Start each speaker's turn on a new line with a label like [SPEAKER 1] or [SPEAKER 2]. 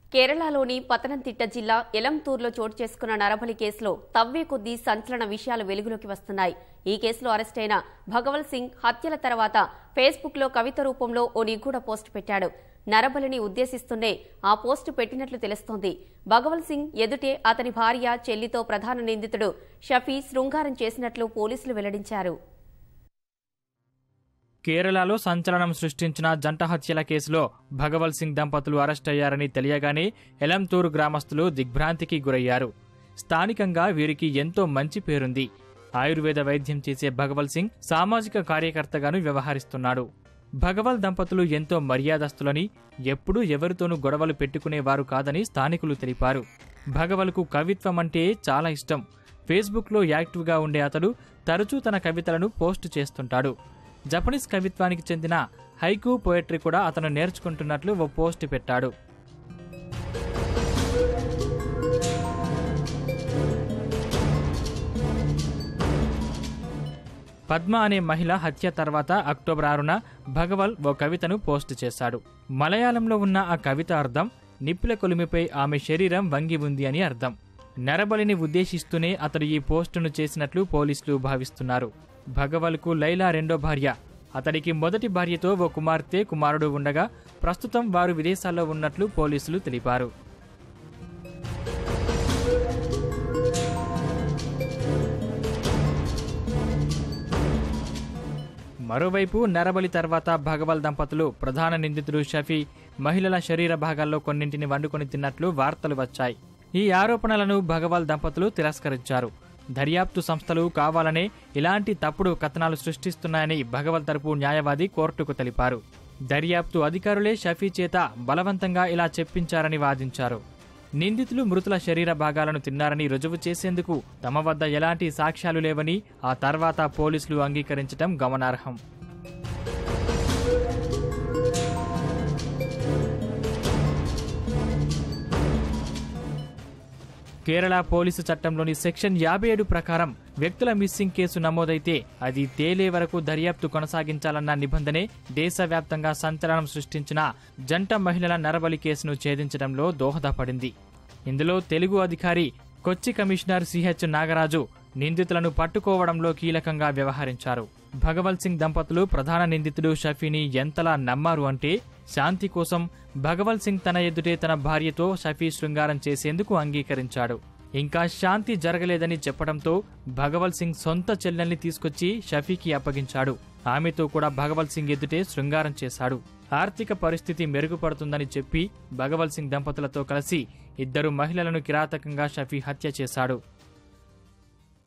[SPEAKER 1] కేరళలోని పతనంతిట్ట జిల్లా ఎలంతూర్లో చోటు చేసుకున్న నరబలి కేసులో తవ్వే కొద్దీ సంచలన విషయాలు వెలుగులోకి వస్తున్నాయి ఈ కేసులో అరెస్టైన భగవల్ సింగ్ హత్యల తర్వాత ఫేస్బుక్లో కవిత రూపంలో ఓ నిగూఢ పోస్ట్ పెట్టాడు నరబలిని ఉద్దేశిస్తూనే ఆ పోస్టు పెట్టినట్లు తెలుస్తోంది భగవల్ సింగ్ ఎదుటే అతని భార్య చెల్లితో ప్రధాన నిందితుడు షఫీ శృంగారం చేసినట్లు పోలీసులు వెల్లడించారు
[SPEAKER 2] కేరళలో సంచలనం సృష్టించిన జంట హత్యల కేసులో భగవల్ సింగ్ దంపతులు అరెస్ట్ అయ్యారని తెలియగానే ఎలంతూరు గ్రామస్తులు దిగ్భ్రాంతికి గురయ్యారు స్థానికంగా వీరికి ఎంతో మంచి పేరుంది ఆయుర్వేద వైద్యం చేసే భగవల్ సింగ్ సామాజిక కార్యకర్తగాను వ్యవహరిస్తున్నాడు భగవల్ దంపతులు ఎంతో మర్యాదస్తులని ఎప్పుడూ ఎవరితోనూ గొడవలు పెట్టుకునేవారు కాదని స్థానికులు తెలిపారు భగవల్కు కవిత్వం అంటే చాలా ఇష్టం ఫేస్బుక్లో యాక్టివ్గా ఉండే అతడు తరచూ తన కవితలను పోస్ట్ చేస్తుంటాడు జపనీస్ కవిత్వానికి చెందిన హైకు పోయట్రీ కూడా అతను నేర్చుకుంటున్నట్లు ఓ పోస్ట్ పెట్టాడు పద్మ అనే మహిళ హత్య తర్వాత అక్టోబర్ ఆరున భగవల్ ఓ కవితను పోస్ట్ చేశాడు మలయాళంలో ఉన్న ఆ కవిత అర్థం నిప్పుల కొలిమిపై ఆమె శరీరం వంగి ఉంది అని అర్థం నరబలిని ఉద్దేశిస్తూనే అతడు ఈ పోస్టును చేసినట్లు పోలీసులు భావిస్తున్నారు భగవల్కు లైలా రెండో భార్య అతడికి మొదటి భార్యతో ఓ కుమార్తె కుమారుడు ఉండగా ప్రస్తుతం వారు విదేశాల్లో ఉన్నట్లు పోలీసులు తెలిపారు మరోవైపు నరబలి తర్వాత భగవల్ దంపతులు ప్రధాన నిందితుడు షఫీ మహిళల శరీర భాగాల్లో కొన్నింటిని వండుకొని తిన్నట్లు వార్తలు వచ్చాయి ఈ ఆరోపణలను భగవల్ దంపతులు తిరస్కరించారు దర్యాప్తు సంస్థలు కావాలనే ఇలాంటి తప్పుడు కథనాలు సృష్టిస్తున్నాయని భగవల్ తరపు న్యాయవాది కోర్టుకు తెలిపారు దర్యాప్తు అధికారులే షఫీ చేత బలవంతంగా ఇలా చెప్పించారని వాదించారు నిందితులు మృతుల శరీర భాగాలను తిన్నారని రుజువు చేసేందుకు తమ వద్ద ఎలాంటి సాక్ష్యాలు లేవని ఆ తర్వాత పోలీసులు అంగీకరించడం గమనార్హం కేరళ పోలీసు చట్టంలోని సెక్షన్ యాభై ఏడు ప్రకారం వ్యక్తుల మిస్సింగ్ కేసు నమోదైతే అది తేలే వరకు దర్యాప్తు కొనసాగించాలన్న నిబంధనే దేశవ్యాప్తంగా సంచలనం సృష్టించిన జంట మహిళల నరబలి కేసును ఛేదించడంలో దోహదపడింది ఇందులో తెలుగు అధికారి కొచ్చి కమిషనర్ సిహెచ్ నాగరాజు నిందితులను పట్టుకోవడంలో కీలకంగా వ్యవహరించారు భగవల్ సింగ్ దంపతులు ప్రధాన నిందితుడు షఫీని ఎంతలా నమ్మారు అంటే శాంతి కోసం భగవల్ సింగ్ తన ఎదుటే తన భార్యతో షఫీ శృంగారం చేసేందుకు అంగీకరించాడు ఇంకా శాంతి జరగలేదని చెప్పడంతో భగవల్ సింగ్ సొంత చెల్లెల్ని తీసుకొచ్చి షఫీకి అప్పగించాడు ఆమెతో కూడా భగవల్ సింగ్ ఎదుటే శృంగారం చేశాడు ఆర్థిక పరిస్థితి మెరుగుపడుతుందని చెప్పి భగవల్ సింగ్ దంపతులతో కలిసి ఇద్దరు మహిళలను కిరాతకంగా షఫీ హత్య చేశాడు